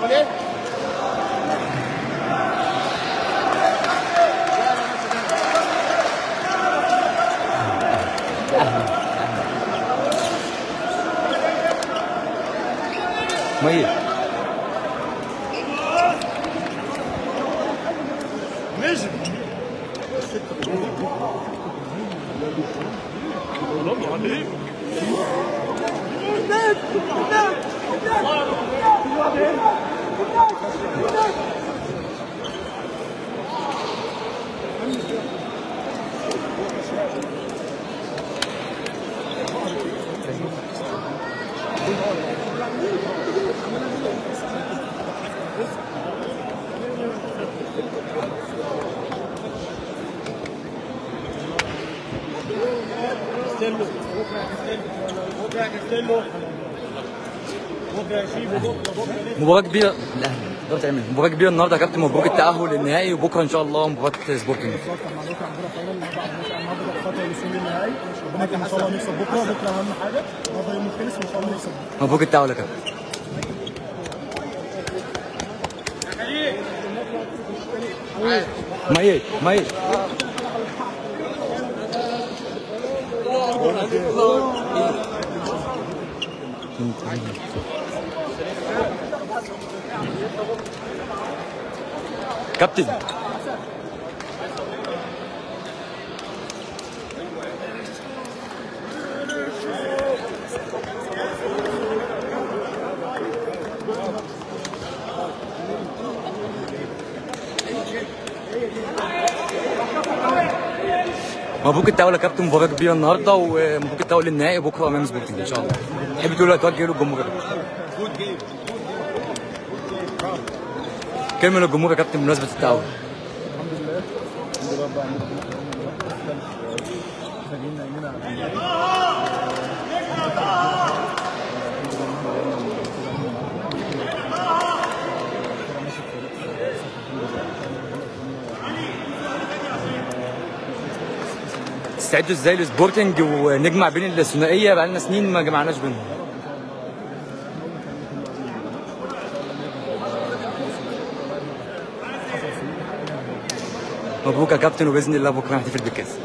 ميت نجم برافو عليك كاستيلو بكره يا كاستيلو بكره يا شيبو بكره بكره مباراة كبيرة الأهلي تقدر تعمل مباراة كبيرة النهارده يا كابتن مبروك التأهل للنهائي وبكرة إن شاء الله مباراة سبورتنج مبروك عندنا فاينل النهارده النهارده خطوه للوصول للنهائي ربنا يكرم ان شاء الله نكسب بكره بكره اهم حاجه النهارده يوم الخميس وان شاء الله نكسب مبروك التأهل يا كابتن ميت ميت كابتن مبروك التأهل يا كابتن مباراة كبيرة النهارده ومبروك التأهل للنهائي بكرة أمام سبورتنج إن شاء الله. تحب تقول توجه له الجمهور يا كابتن؟ كلمة للجمهور يا كابتن بمناسبة التأهل. الحمد لله الحمد لله رب العالمين محتاجين نعملها على تستعدوا ازاي لسبورتنج ونجمع بين الثنائية بقالنا سنين ما جمعناش بينهم. مبروك يا كابتن وباذن الله بكره نحتفل بالكاس.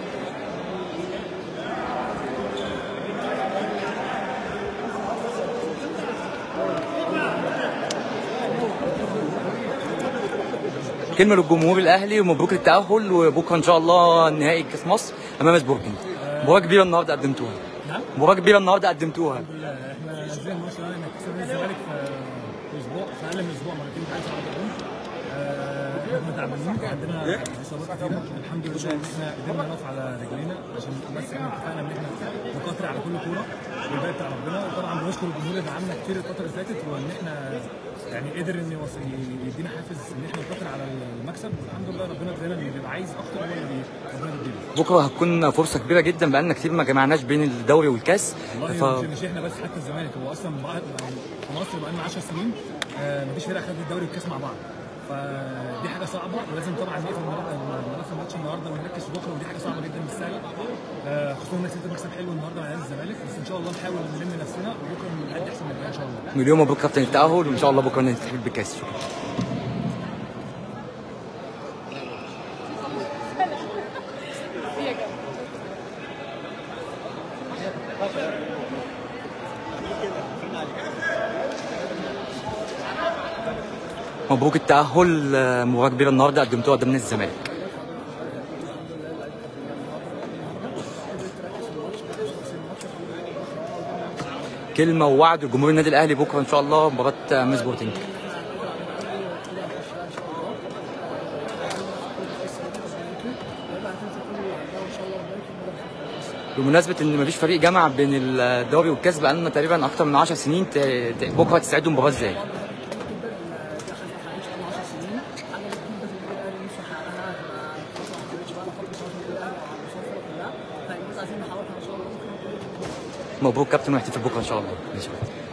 كلمه للجمهور الاهلي ومبروك التاهل وبكره ان شاء الله نهائي كاس مصر امام سبورتنج. مباراه كبيره النهارده قدمتوها. نعم مباراه كبيره النهارده قدمتوها. الحمد لله احنا زي ما قلنا انك كسبنا الزمالك في اسبوع في اقل من اسبوع مرتين في 10 جون احنا تعبانين عندنا اصابات كتيره الحمد لله ان احنا قدرنا نقف على رجلينا عشان بس احنا اتفقنا ان احنا نقاتل على كل كوره والباقي بتاع ربنا وطبعا بنشكر الجمهور اللي دعمنا كتير الفتره اللي فاتت وان احنا يعني قدر ان يوصل يدينا حافز ان احنا نقاتل على المكسب والحمد لله ربنا ادانا اللي بيبقى عايز اكتر هو اللي بي- ربنا بيديله بكره هتكون فرصه كبيره جدا بقالنا كتير ما جمعناش بين الدوري والكاس والله ف... مش, مش احنا بس حتى الزمالك هو اصلا بعد في مصر بقى لنا 10 سنين آه مفيش فرقه خدت الدوري والكاس مع بعض فدي حاجه صعبه ولازم طبعا نقفل الملف الملف الماتش النهارده ونركز في بكره ودي حاجه صعبه جدا مش سهله آه خصوصا انك انت مكسب حلو النهارده مع نادي الزمالك بس ان شاء الله نحاول نلم نفسنا وبكره نأدي احسن من كده ان شاء الله مليون مبروك كابتن التاهل وان شاء الله بكره نحتفل بالكاس شكرا مبروك التأهل آه، مباراة كبيرة النهارده قدمتوها قدام نادي الزمالك. كلمة ووعد لجمهور النادي الأهلي بكرة إن شاء الله مباراة آه، ميس سبورتنج. بمناسبة إن مفيش فريق جمع بين الدوري والكاس بقالنا تقريبا أكتر من 10 سنين ت- ت- بكرة تستعدوا المباراة إزاي؟ مبروك كابتن ونحتفل بكره ان شاء الله ماشي